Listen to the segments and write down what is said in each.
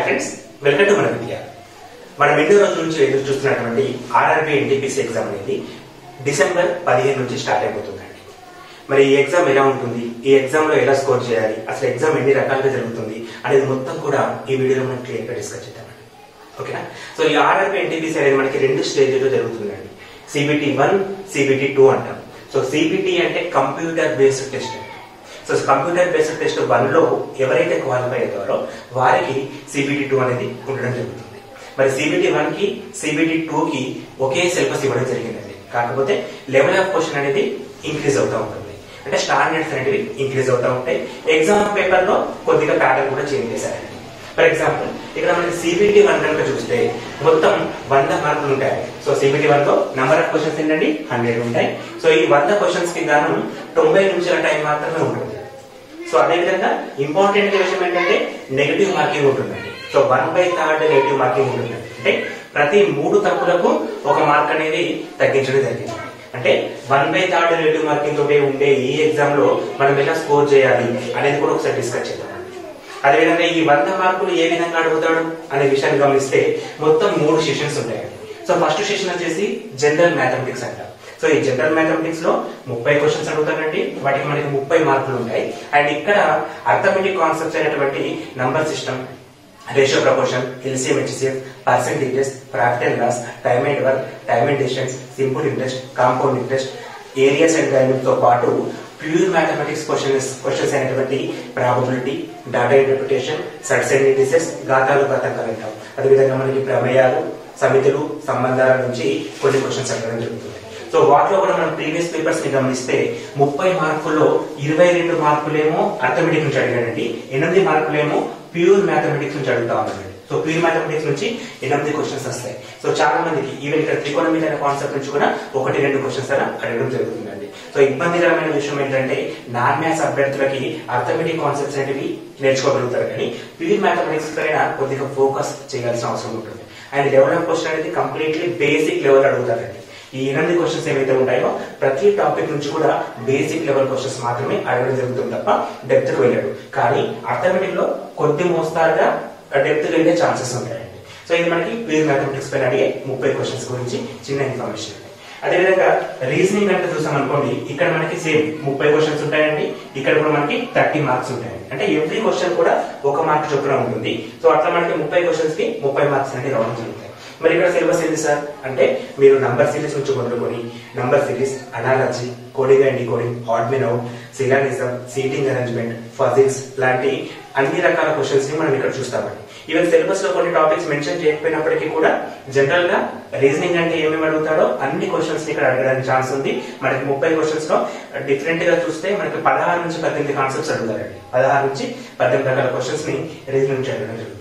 friends welcome to మన విద్య మనం ఎన్నో రోజుల నుంచి ఎదురు చూస్తున్నటువంటి ఆర్ఆర్బి ఎన్టీపీసీ ఎగ్జామ్ అనేది డిసెంబర్ పదిహేను నుంచి స్టార్ట్ అయిపోతుందండి మరి ఈ ఎగ్జామ్ ఎలా ఉంటుంది ఈ ఎగ్జామ్ లో ఎలా స్కోర్ చేయాలి అసలు ఎగ్జామ్ ఎన్ని రకాలుగా జరుగుతుంది అనేది మొత్తం కూడా ఈ వీడియోలో మనం క్లియర్ గా డిస్కస్ చేద్దామండి ఓకేనా సో ఈ ఆర్ఆర్బి ఎన్టీపీసీ అనేది మనకి రెండు స్టేజ్లో జరుగుతుందండి సిబిటి వన్ సిబిటి టూ అంటాం సో సిబిటి అంటే computer based test so computer based test one లో ఎవరైతే క్వాలిఫై అవుతారో వారికి సిబిటి టూ అనేది ఉండడం జరుగుతుంది మరి సిబిటి వన్ కి సిబిటి టూ కి ఒకే సిలబస్ ఇవ్వడం జరిగిందండి కాకపోతే లెవెల్ ఆఫ్ క్వశ్చన్ అనేది ఇంక్రీజ్ అవుతూ ఉంటుంది అంటే స్టాండర్డ్స్ అనేవి ఇంక్రీజ్ అవుతూ ఉంటాయి ఎగ్జామ్ పేపర్ లో కొద్దిగా ప్యాటర్న్ కూడా చేంజ్ చేశారండి ఫర్ ఎగ్జాంపుల్ ఇక్కడ మనకి సిబిటి వన్ కనుక చూస్తే మొత్తం వంద మార్కులు ఉంటాయి సో సిబిటి వన్ లో నంబర్ ఆఫ్ క్వశ్చన్స్ ఏంటండి హండ్రెడ్ ఉంటాయి సో ఈ వంద క్వశ్చన్స్ కి గాను తొంభై నిమిషాల టైం మాత్రమే ఉంటుంది సో అదేవిధంగా ఇంపార్టెంట్ విషయం ఏంటంటే నెగిటివ్ మార్కింగ్ ఉంటుందండి so one by third negative marking ఉంటుందండి అంటే ప్రతి మూడు తప్పులకు ఒక మార్క్ అనేది తగ్గించడం జరిగింది అంటే one by third negative marking తోటి ఉండే ఈ ఎగ్జామ్ లో మనం ఎలా స్కోర్ చేయాలి అనేది కూడా ఒకసారి డిస్కస్ చేద్దాం అదేవిధంగా ఈ వంద మార్కులు ఏ విధంగా అడుగుతాడు అనే విషయాన్ని గమనిస్తే మొత్తం మూడు సెషన్స్ ఉంటాయండి సో ఫస్ట్ సెషన్ వచ్చేసి జనరల్ మ్యాథమెటిక్స్ అంటాం సో ఈ జనరల్ మ్యాథమెటిక్స్ లో ముప్పై క్వశ్చన్స్ అడుగుతారండి వాటికి మనకి ముప్పై మార్కులు ఉంటాయి అండ్ ఇక్కడ అర్థమెటిక్ కాన్సెప్ట్స్ అయినటువంటి number system ratio proportion LCM HCF percentages profit and loss time and work time and distance simple interest compound interest areas and value తో పాటు ప్యూర్ మ్యాథమెటిక్స్ క్వశ్చన్స్ క్వశ్చన్స్ అయినటువంటి ప్రాబబిలిటీ డాటా ఇంటర్ప్రిటేషన్ సడ్స్ and indices గాతాలు గతంకాలు అంటాం అదేవిధంగా మనకి ప్రమేయాలు సమితులు సంబంధాల నుంచి కొన్ని క్వశ్చన్స్ అడగడం జరుగుతుంది సో వాటిలో కూడా మనం ప్రీవియస్ పేపర్స్ ని గమనిస్తే ముప్పై మార్కుల్లో ఇరవై రెండు మార్కులేమో అర్థమెటిక్ నుంచి అడిగాడండి ఎనిమిది మార్కులేమో ప్యూర్ మ్యాథమెటిక్స్ నుంచి అడుగుతా ఉన్నాడండి సో ప్యూర్ మ్యాథమెటిక్స్ నుంచి ఎనిమిది క్వశ్చన్స్ వస్తాయి సో చాలా మందికి ఈవెన్ ఇక్కడ త్రికోణమితి అనే కాన్సెప్ట్ నుంచి కూడా ఒకటి రెండు క్వశ్చన్స్ అలా అడగడం జరుగుతుందండి సో ఇబ్బందికరమైన విషయం ఏంటంటే నాన్ మ్యాథ్స్ అభ్యర్థులకి అర్థమెటిక్ కాన్సెప్ట్స్ అనేవి నేర్చుకోగలుగుతారు కానీ ప్యూర్ మ్యాథమెటిక్స్ పైన కొద్దిగా ఫోకస్ చేయాల్సిన అవసరం ఉంటుంది అండ్ లెవెల్ ఆఫ్ క్వశ్చన్ అనేది కంప్లీట్లీ బేసిక్ లెవెల్ అడుగుతారండి ఈ ఎనిమిది క్వశ్చన్స్ ఏవైతే ఉంటాయో ప్రతి టాపిక్ నుంచి కూడా బేసిక్ లెవెల్ క్వశ్చన్స్ మాత్రమే అడగడం జరుగుతుంది తప్ప డెప్త్ కు వెళ్ళాడు కానీ అర్థమెటిక్ లో కొద్ది మోస్తారుగా డెప్త్ వెళ్ళే ఛాన్సెస్ ఉంటాయండి సో ఇది మనకి ప్యూర్ మ్యాథమెటిక్స్ పైన అడిగే ముప్పై క్వశ్చన్స్ గురించి చిన్న ఇన్ఫర్మేషన్ అదేవిధంగా రీజనింగ్ కనుక చూసాం అనుకోండి ఇక్కడ మనకి సేమ్ ముప్పై క్వశ్చన్స్ ఉంటాయండి ఇక్కడ కూడా మనకి థర్టీ మార్క్స్ ఉంటాయండి అంటే ఎవ్రీ క్వశ్చన్ కూడా ఒక మార్క్ చొప్పున ఉంటుంది సో అట్లా మనకి ముప్పై క్వశ్చన్స్ కి ముప్పై మార్క్స్ అనేది రావడం జరుగుతాయి మరి ఇక్కడ సిలబస్ ఏంటి సార్ అంటే మీరు నంబర్ సిరీస్ నుంచి మొదలుకొని number series analogy coding and coding odd man out syllogism seating arrangement puzzles లాంటి అన్ని రకాల క్వశ్చన్స్ ని మనం ఇక్కడ చూస్తామండి ఈవెన్ సిలబస్ లో కొన్ని టాపిక్స్ మెన్షన్ చేయకపోయినప్పటికీ కూడా జనరల్ గా రీజనింగ్ అంటే ఏమేమి అడుగుతాడో అన్ని క్వశ్చన్స్ ఇక్కడ అడగడానికి ఛాన్స్ ఉంది మనకి ముప్పై క్వశ్చన్స్ లో డిఫరెంట్ గా చూస్తే మనకి పదహారు నుంచి పద్దెనిమిది కాన్సెప్ట్స్ అడుగుతారండి పదహారు నుంచి పద్దెనిమిది రకాల క్వశ్చన్స్ ని రీజనింగ్ నుంచి అడగడం జరుగుతుంది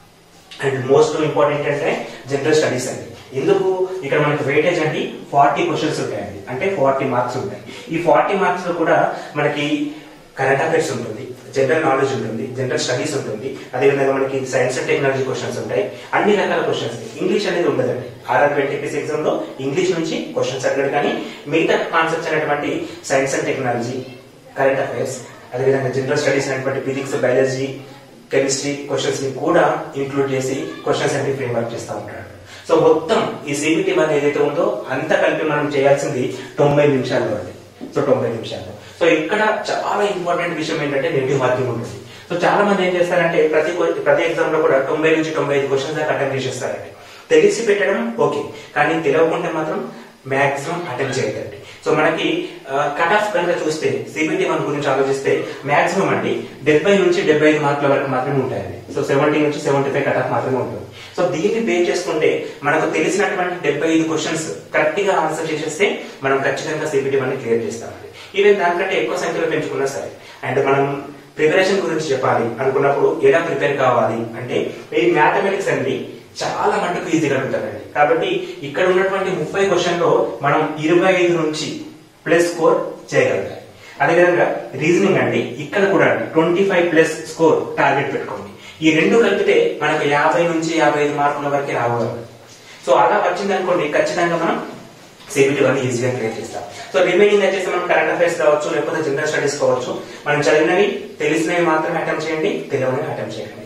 అండ్ మోస్ట్ ఇంపార్టెంట్ అంటే జనరల్ స్టడీస్ అండి ఎందుకు ఇక్కడ మనకి వెయిటేజ్ అండి ఫార్టీ క్వశ్చన్స్ ఉంటాయండి అంటే ఫార్టీ మార్క్స్ ఉంటాయి ఈ ఫార్టీ మార్క్స్ లో కూడా మనకి కరెంట్ అఫైర్స్ ఉంటుంది జనరల్ నాలెడ్జ్ ఉంటుంది జనరల్ స్టడీస్ ఉంటుంది అదేవిధంగా మనకి సైన్స్ అండ్ టెక్నాలజీ క్వశ్చన్స్ ఉంటాయి అన్ని రకాల క్వశ్చన్స్ ఇంగ్లీష్ అనేది ఉండదండి ఆర్ఆర్ ఎన్టీపీసీ ఎగ్జామ్ లో ఇంగ్లీష్ నుంచి క్వశ్చన్స్ అడిగాడు కానీ మిగతా కాన్సెప్ట్స్ అనేటువంటి science and technology current affairs అదేవిధంగా జనరల్ స్టడీస్ అనేటువంటి ఫిజిక్స్ బయాలజీ కెమిస్ట్రీ క్వశ్చన్స్ ని కూడా ఇంక్లూడ్ చేసి క్వశ్చన్స్ అన్ని ఫ్రేమ్ వర్క్ చేస్తూ ఉంటాడు సో మొత్తం ఈ సిబిటి వన్ ఏదైతే ఉందో అంతా కలిపి మనం చేయాల్సింది తొంభై నిమిషాల్లో అండి సో తొంభై నిమిషాల్లో సో ఇక్కడ చాలా ఇంపార్టెంట్ విషయం ఏంటంటే నెగిటివ్ మార్కింగ్ ఉంటుంది సో చాలా మంది ఏం చేస్తారంటే ప్రతి క్వ- ప్రతి ఎగ్జామ్ లో కూడా తొంభై నుంచి తొంభై ఐదు క్వశ్చన్స్ దాకా అటెంప్ట్ చేసేస్తారండి తెలిసి పెట్టడం ఓకే కానీ తెలియకుంటే మాత్రం మాక్సిమం అటెంప్ట్ చేయదండి సో మనకి కట్ ఆఫ్ కనుక చూస్తే సిబిటి వన్ గురించి ఆలోచిస్తే మాక్సిమం అండి డెబ్బై నుంచి డెబ్బై ఐదు మార్కుల వరకు మాత్రమే ఉంటాయండి సో సెవెంటీ నుంచి సెవెంటీ ఫైవ్ కట్ ఆఫ్ మాత్రమే ఉంటుంది సో దీన్ని బే చేసుకుంటే మనకు తెలిసినటువంటి డెబ్బై ఐదు క్వశ్చన్స్ కరెక్ట్ గా ఆన్సర్ చేసేస్తే మనం ఖచ్చితంగా సిబిటి వన్ క్లియర్ చేస్తామండి ఈవెన్ దానికంటే ఎక్కువ సంఖ్యలో పెంచుకున్నా సరే అండ్ మనం ప్రిపరేషన్ గురించి చెప్పాలి అనుకున్నప్పుడు ఎలా ప్రిపేర్ కావాలి అంటే ఈ మ్యాథమెటిక్స్ అండి చాలా మటుకు ఈజీగా అడుగుతారండి కాబట్టి ఇక్కడ ఉన్నటువంటి ముప్పై క్వశ్చన్ లో మనం ఇరవై ఐదు నుంచి ప్లస్ స్కోర్ చేయగలగాలి అదేవిధంగా రీజనింగ్ అండి ఇక్కడ కూడా అండి twenty five plus score target పెట్టుకోండి ఈ రెండు కలిపితే మనకు యాభై నుంచి యాభై ఐదు మార్కుల వరకు రావగలరు సో అలా వచ్చింది అనుకోండి ఖచ్చితంగా మనం సిబిటి వన్ ఈజీగా క్లియర్ చేస్తాం సో రిమైనింగ్ వచ్చేసి మనం కరెంట్ అఫైర్స్ కావచ్చు లేకపోతే జనరల్ స్టడీస్ కావచ్చు మనం చదివినవి తెలిసినవి మాత్రమే అటెంప్ట్ చేయండి తెలియనివి అటెంప్ట్ చేయండి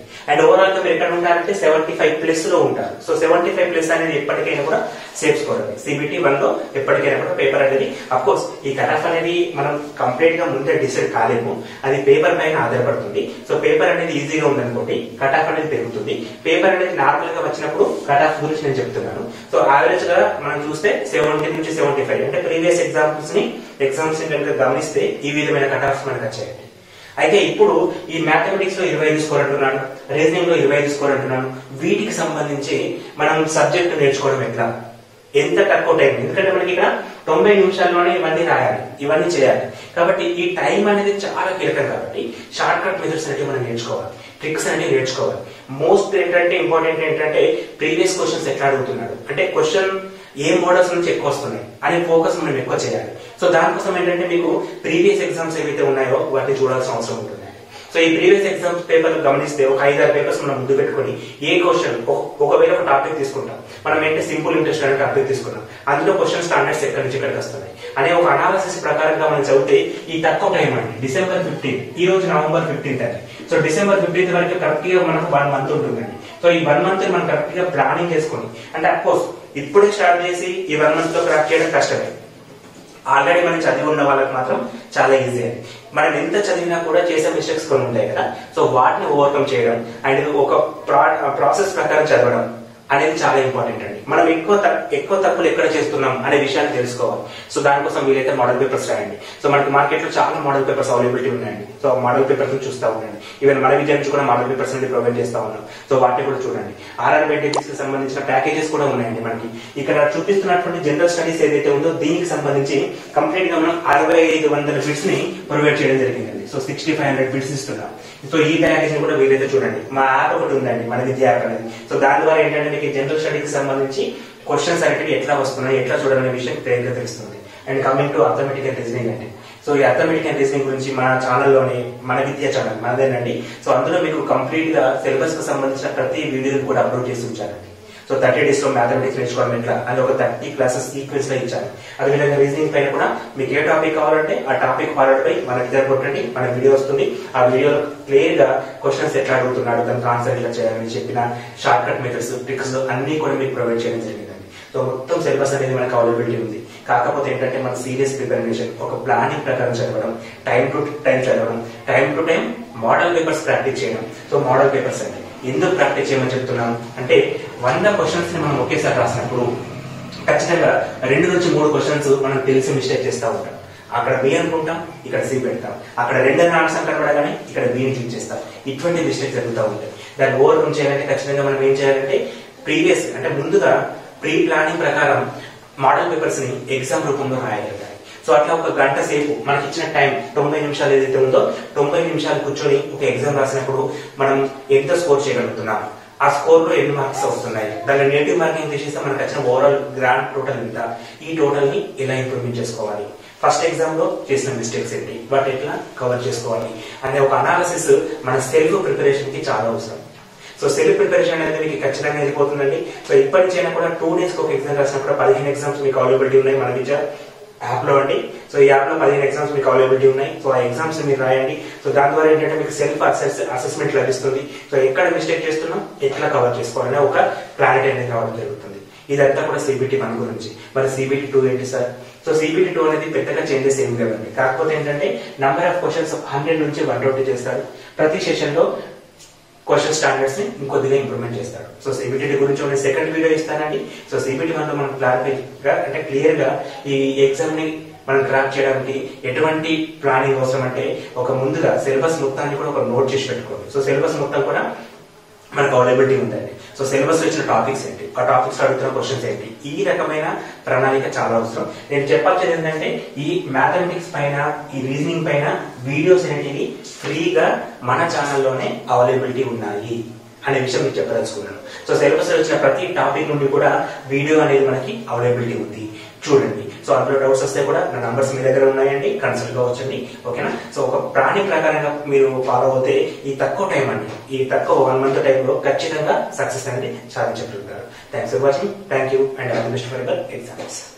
అండ్ ఓవరాల్ గా మీరు ఎక్కడ ఉంటారంటే సెవెంటీ ఫైవ్ ప్లస్ లో ఉంటారు సో సెవెంటీ ఫైవ్ ప్లస్ అనేది ఎప్పటికైనా కూడా సేఫ్ స్కోర్ అది సిబిటి వన్ లో ఎప్పటికైనా కూడా పేపర్ అనేది అఫ్ కోర్స్ ఈ కటాఫ్ అనేది మనం కంప్లీట్ గా ముందే డిసైడ్ కాలేము అది పేపర్ పైన ఆధారపడుతుంది సో పేపర్ అనేది ఈజీగా ఉందనుకోండి కటాఫ్ అనేది పెరుగుతుంది పేపర్ అనేది నార్మల్ గా వచ్చినప్పుడు కటాఫ్ గురించి నేను చెప్తున్నాను సో యావరేజ్ గా మనం చూస్తే సెవెంటీ నుంచి సెవెంటీ ఫైవ్ అంటే ప్రీవియస్ ఎగ్జాంపుల్స్ ని ఎగ్జామ్స్ ని కనుక గమనిస్తే ఈ విధమైన కటాఫ్స్ మనకు వచ్చాయండి అయితే ఇప్పుడు ఈ మ్యాథమెటిక్స్ లో ఇరవై ఐదు స్కోర్ అంటున్నాను రీజనింగ్ లో ఇరవై ఐదు స్కోర్ అంటున్నాను వీటికి సంబంధించి మనం సబ్జెక్ట్ నేర్చుకోవడం ఎట్లా ఎంత తక్కువ టైం ఎందుకంటే మనకి ఇక్కడ తొంభై నిమిషాల్లోనే ఇవన్నీ రాయాలి ఇవన్నీ చేయాలి కాబట్టి ఈ టైం అనేది చాలా కీలకం కాబట్టి షార్ట్ కట్ మెథడ్స్ అనేవి మనం నేర్చుకోవాలి ట్రిక్స్ అనేవి నేర్చుకోవాలి మోస్ట్ ఏంటంటే ఇంపార్టెంట్ ఏంటంటే ప్రీవియస్ క్వశ్చన్స్ ఎట్లా అడుగుతున్నాడు అంటే క్వశ్చన్ ఏ మోడల్స్ నుంచి ఎక్కువ వస్తున్నాయి అనే ఫోకస్ మనం ఎక్కువ చేయాలి సో దానికోసం ఏంటంటే మీకు ప్రీవియస్ ఎగ్జామ్స్ ఏవైతే ఉన్నాయో వాటిని చూడాల్సిన అవసరం ఉంటుంది సో ఈ ప్రీవియస్ ఎగ్జామ్స్ పేపర్ గమనిస్తే ఒక ఐదారు పేపర్స్ మనం ముందు పెట్టుకొని ఏ క్వశ్చన్ ఒకవేళ ఒక టాపిక్ తీసుకుంటాం మనం ఏంటి సింపుల్ ఇంట్రెస్ట్ అనే టాపిక్ తీసుకున్నాం అందులో క్వశ్చన్ స్టాండర్డ్స్ ఎక్కడి నుంచి ఎక్కడికి వస్తున్నాయి అనే ఒక అనాలిసిస్ ప్రకారంగా మనం చదివితే ఈ తక్కువ టైం అండి డిసెంబర్ ఫిఫ్టీన్ ఈ రోజు నవంబర్ ఫిఫ్టీన్త్ అండి సో డిసెంబర్ ఫిఫ్టీన్త్ వరకు కరెక్ట్ గా మనకు వన్ మంత్ ఉంటుందండి సో ఈ వన్ మంత్ మనం కరెక్ట్ గా ప్లానింగ్ చేసుకొని అంటే అఫ్కోర్స్ ఇప్పుడే స్టార్ట్ చేసి ఈ వన్ మంత్ లో క్రాక్ చేయడం కష్టమే ఆల్రెడీ మనం చదివి ఉన్న వాళ్ళకి మాత్రం చాలా ఈజీ అది మనం ఎంత చదివినా కూడా చేసే మిస్టేక్స్ కొన్ని ఉంటాయి కదా సో వాటిని ఓవర్కమ్ చేయడం అండ్ ఒక ప్రాసెస్ ప్రకారం చదవడం అనేది చాలా ఇంపార్టెంట్ అండి మనం ఎక్కువ తక్- ఎక్కువ తప్పులు ఎక్కడ చేస్తున్నాం అనే విషయాన్ని తెలుసుకోవాలి సో దానికోసం వీలైతే మోడల్ పేపర్స్ రాయండి సో మనకి మార్కెట్ లో చాలా మోడల్ పేపర్స్ అవైలబిలిటీ ఉన్నాయండి సో మోడల్ పేపర్స్ చూస్తూ ఉండండి ఈవెన్ మన విద్య నుంచి కూడా మోడల్ పేపర్స్ అనేది ప్రొవైడ్ చేస్తా ఉన్నాం సో వాటిని కూడా చూడండి ఆర్ఆర్ బెనిఫిట్స్ కి సంబంధించిన ప్యాకేజెస్ కూడా ఉన్నాయండి మనకి ఇక్కడ చూపిస్తున్నటువంటి జనరల్ స్టడీస్ ఏదైతే ఉందో దీనికి సంబంధించి కంప్లీట్ గా మనం అరవై ఐదు వందల బిట్స్ ని ప్రొవైడ్ చేయడం జరిగిందండి so sixty five hundred bits ఇస్తున్నాం సో ఈ ప్యాకేజ్ ని కూడా వీలైతే చూడండి మా యాప్ ఒకటి ఉందండి మన విద్య యాప్ అనేది సో దాని ద్వారా ఏంటంటే మీకు జనరల్ స్టడీకి సంబంధించి క్వశ్చన్స్ అనేవి ఎట్లా వస్తున్నాయి ఎట్లా చూడాలనే విషయం క్లియర్ గా తెలుస్తుంది and coming to arithmetic and reasoning అండి సో ఈ అథమెటిక్ అండ్ రీజనింగ్ గురించి మన ఛానల్లోని మన విద్యా ఛానల్ మనదేనండి సో అందులో మీకు కంప్లీట్ గా సిలబస్ కు సంబంధించిన ప్రతి వీడియోని కూడా అప్లోడ్ చేసి ఉంచానండి సో థర్టీ డేస్ లో మ్యాథమెటిక్స్ నేర్చుకోవడం ఎట్లా అని ఒక థర్టీ క్లాసెస్ ఈక్వెన్స్ లో ఇచ్చాను అదేవిధంగా రీజనింగ్ పైన కూడా మీకు ఏ టాపిక్ కావాలంటే ఆ టాపిక్ ఫార్వర్డ్ పై మన దగ్గర కొట్టండి మన వీడియో వస్తుంది ఆ వీడియోలో క్లియర్ గా క్వశ్చన్స్ ఎట్లా అడుగుతున్నాడు దానికి ఆన్సర్ ఎట్లా చేయాలని చెప్పిన షార్ట్ కట్ మెథడ్స్ ట్రిక్స్ అన్ని కూడా మీకు ప్రొవైడ్ చేయడం జరిగిందండి సో మొత్తం సిలబస్ అనేది మనకు అవైలబిలిటీ ఉంది కాకపోతే ఏంటంటే మన సీరియస్ ప్రిపరేషన్ ఒక ప్లానింగ్ ప్రకారం చదవడం టైం టు టైం చదవడం time to time model papers practice చేయడం సో మోడల్ పేపర్స్ అంటే ఎందుకు ప్రాక్టీస్ చేయమని చెప్తున్నాం అంటే వంద క్వశ్చన్స్ ని మనం ఒకేసారి రాసినప్పుడు ఖచ్చితంగా రెండు నుంచి మూడు క్వశ్చన్స్ మనం తెలిసి మిస్టేక్ చేస్తూ ఉంటాం అక్కడ బి అనుకుంటాం ఇక్కడ సి పెడతాం అక్కడ రెండన్న ఆన్సర్ కనబడగానే ఇక్కడ బిని చూస్ చేస్తాం ఇటువంటి మిస్టేక్ జరుగుతూ ఉంటాయి దాన్ని ఓవర్కమ్ చేయాలంటే ఖచ్చితంగా మనం ఏం చేయాలంటే ప్రీవియస్ అంటే ముందుగా ప్రీ ప్లానింగ్ ప్రకారం మోడల్ పేపర్స్ ని ఎగ్జామ్ రూపంలో రాయగలగాలి సో అట్లా ఒక గంట సేపు మనకి ఇచ్చిన టైం తొంభై నిమిషాలు ఏదైతే ఉందో తొంభై నిమిషాలు కూర్చొని ఒక ఎగ్జామ్ రాసినప్పుడు మనం ఎంత స్కోర్ చేయగలుగుతున్నాం ఆ స్కోర్ లో ఎన్ని మార్క్స్ వస్తున్నాయి దాని నెగిటివ్ మార్కింగ్ తీసేస్తే మనకు వచ్చిన ఓవరాల్ గ్రాండ్ టోటల్ ఎంత ఈ టోటల్ ని ఎలా ఇంప్రూవ్మెంట్ చేసుకోవాలి ఫస్ట్ ఎగ్జామ్ లో చేసిన మిస్టేక్స్ ఏంటి వాటి ఎట్లా కవర్ చేసుకోవాలి అనే ఒక అనాలిసిస్ మన సెల్ఫ్ ప్రిపరేషన్ కి చాలా అవసరం సో సెల్ఫ్ ప్రిపరేషన్ అనేది మీకు ఖచ్చితంగా వెళ్ళిపోతుందండి సో ఇప్పటి నుంచి అయినా కూడా టూ డేస్ ఒక ఎగ్జామ్ రాసినప్పుడు పదిహేను ఎగ్జామ్స్ మీకు అవైలబిలిటీ ఉన్నాయి మన విద్య యాప్ లో అండి సో ఈ యాప్ లో పదిహేను ఎగ్జామ్స్ మీకు అవైలబిలిటీ ఉన్నాయి సో ఆ ఎగ్జామ్స్ మీరు రాయండి సో దాని ద్వారా ఏంటంటే మీకు సెల్ఫ్ అసెస్ అసెస్మెంట్ లభిస్తుంది సో ఎక్కడ మిస్టేక్ చేస్తున్నాం ఎట్లా కవర్ చేసుకోవాలనే ఒక క్లారిటీ అనేది రావడం జరుగుతుంది ఇదంతా కూడా సిబిటి వన్ గురించి మరి సిబిటి టూ ఏంటి సార్ సో సిబిటి టూ అనేది పెద్దగా చేంజెస్ ఏం లేవండి కాకపోతే ఏంటంటే నంబర్ ఆఫ్ క్వశ్చన్స్ హండ్రెడ్ నుంచి వన్ ట్వంటీ చేస్తారు ప్రతి సెషన్ లో క్వశ్చన్ స్టాండర్డ్స్ ని ఇంకొద్దిగా ఇంప్రూవ్మెంట్ చేస్తారు సో సిబిటి గురించి ఉన్న సెకండ్ వీడియో ఇస్తానండి సో సిబిటి వన్ లో మనం క్లారిఫై గా అంటే క్లియర్ గా ఈ ఎగ్జామ్ ని మనం క్రాక్ చేయడానికి ఎటువంటి ప్లానింగ్ అవసరం అంటే ఒక ముందుగా సిలబస్ మొత్తాన్ని కూడా ఒక నోట్ చేసి పెట్టుకోండి సో సిలబస్ మొత్తం కూడా మనకు అవైలబిలిటీ ఉందండి సో సిలబస్ వచ్చిన టాపిక్స్ ఏంటి ఆ టాపిక్స్ అడుగుతున్న క్వశ్చన్స్ ఏంటి ఈ రకమైన ప్రణాళిక చాలా అవసరం నేను చెప్పాల్సింది ఏంటంటే ఈ మ్యాథమెటిక్స్ పైన ఈ రీజనింగ్ పైన వీడియోస్ అనేటివి ఫ్రీగా మన ఛానల్లోనే అవైలబిలిటీ ఉన్నాయి అనే విషయం మీకు చెప్పదలుచుకున్నాను సో సిలబస్ వచ్చిన ప్రతి టాపిక్ నుండి కూడా వీడియో అనేది మనకి అవైలబిలిటీ ఉంది చూడండి సో అందులో డౌట్స్ వస్తే కూడా నా నంబర్స్ మీ దగ్గర ఉన్నాయండి కన్సల్ట్ కావచ్చండి ఓకేనా సో ఒక ప్రాణి ప్రకారంగా మీరు ఫాలో అవుతే ఈ తక్కువ టైం అండి ఈ తక్కువ వన్ మంత్ టైంలో ఖచ్చితంగా సక్సెస్ అనేది సాధించగలుగుతారు thanks for watching thank you and all the best for exams